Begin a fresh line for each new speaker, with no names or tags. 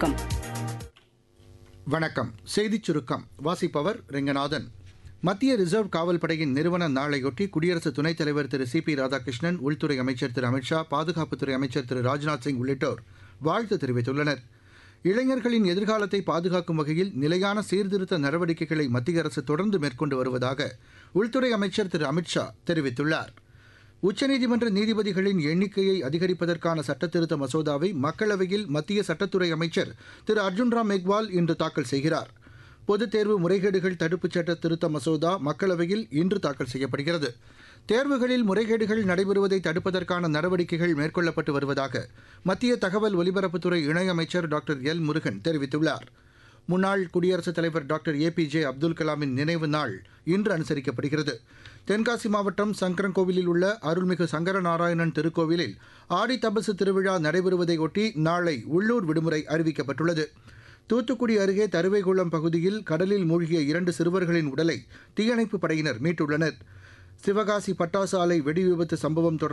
சுருக்கம்
வணக்கம் செய்திச் சுருக்கம் வாசிப்பவர் ரெங்கநாதன் மத்திய ரிசர்வ் காவல் படையின் நிறுவன நாளையொட்டி குடியரசு துணைத் தலைவர் திரு சி பி ராதாகிருஷ்ணன் உள்துறை அமைச்சர் திரு அமித்ஷா பாதுகாப்புத்துறை அமைச்சர் திரு ராஜ்நாத் சிங் உள்ளிட்டோர் வாழ்த்து தெரிவித்துள்ளனர் இளைஞர்களின் எதிர்காலத்தை பாதுகாக்கும் வகையில் நிலையான சீர்திருத்த நடவடிக்கைகளை மத்திய அரசு தொடர்ந்து மேற்கொண்டு வருவதாக உள்துறை அமைச்சர் திரு அமித்ஷா தெரிவித்துள்ளார் உச்சநீதிமன்ற நீதிபதிகளின் எண்ணிக்கையை அதிகரிப்பதற்கான சட்டத்திருத்த மசோதாவை மக்களவையில் மத்திய சட்டத்துறை அமைச்சர் திரு அர்ஜுன் ராம் மெக்வால் இன்று தாக்கல் செய்கிறார் பொதுத் தேர்வு முறைகேடுகள் தடுப்புச் சட்ட திருத்த மசோதா மக்களவையில் இன்று தாக்கல் செய்யப்படுகிறது தேர்வுகளில் முறைகேடுகள் நடைபெறுவதை தடுப்பதற்கான நடவடிக்கைகள் மேற்கொள்ளப்பட்டு வருவதாக மத்திய தகவல் ஒலிபரப்புத்துறை இணையமைச்சர் டாக்டர் எல் முருகன் தெரிவித்துள்ளார் முன்னாள் குடியரசுத் தலைவர் doctor A P J Abdul கலாமின் நினைவு நாள் இன்று அனுசரிக்கப்படுகிறது தென்காசி மாவட்டம் சங்கரன்கோவிலில் உள்ள அருள்மிகு சங்கரநாராயணன் திருக்கோவிலில் ஆடி தபசு திருவிழா நடைபெறுவதையொட்டி நாளை உள்ளூர் விடுமுறை அறிவிக்கப்பட்டுள்ளது தூத்துக்குடி அருகே தருவைகுளம் பகுதியில் கடலில் மூழ்கிய இரண்டு சிறுவர்களின் உடலை தீயணைப்புப் படையினர் மீட்டுள்ளனர் சிவகாசி பட்டாசு ஆலை வெடி விபத்து சம்பவம் தொடர்பாக